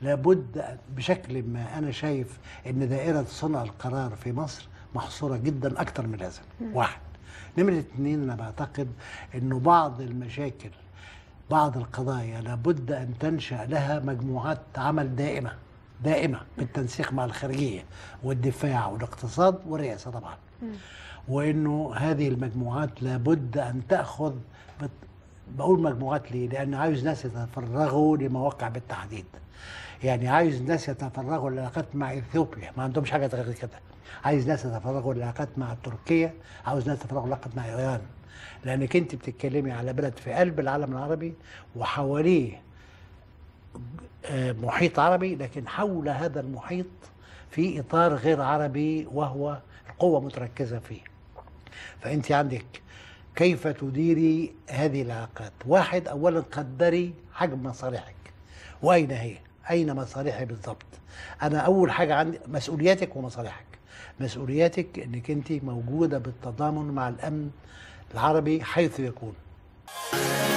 لابد بشكل ما انا شايف ان دائره صنع القرار في مصر محصوره جدا اكتر من لازم واحد نمرة اتنين انا بعتقد انه بعض المشاكل بعض القضايا لابد ان تنشا لها مجموعات عمل دائمه دائمه بالتنسيق مع الخارجيه والدفاع والاقتصاد والرئاسه طبعا وانه هذه المجموعات لابد ان تاخذ بت... بقول مجموعات ليه؟ لان عايز ناس يتفرغوا لمواقع بالتحديد. يعني عايز ناس يتفرغوا للعلاقات مع اثيوبيا ما عندهمش حاجه غير كده. عايز ناس يتفرغوا للعلاقات مع تركيا، عاوز ناس يتفرغوا للعلاقات مع ايران. لانك انت بتتكلمي على بلد في قلب العالم العربي وحواليه آه، محيط عربي لكن حول هذا المحيط في اطار غير عربي وهو القوه متركزه فيه. فانت عندك كيف تديري هذه العلاقات واحد اولا قدري حجم مصالحك واين هي اين مصالحي بالضبط انا اول حاجه عندي مسؤولياتك ومصالحك مسؤولياتك انك انت موجوده بالتضامن مع الامن العربي حيث يكون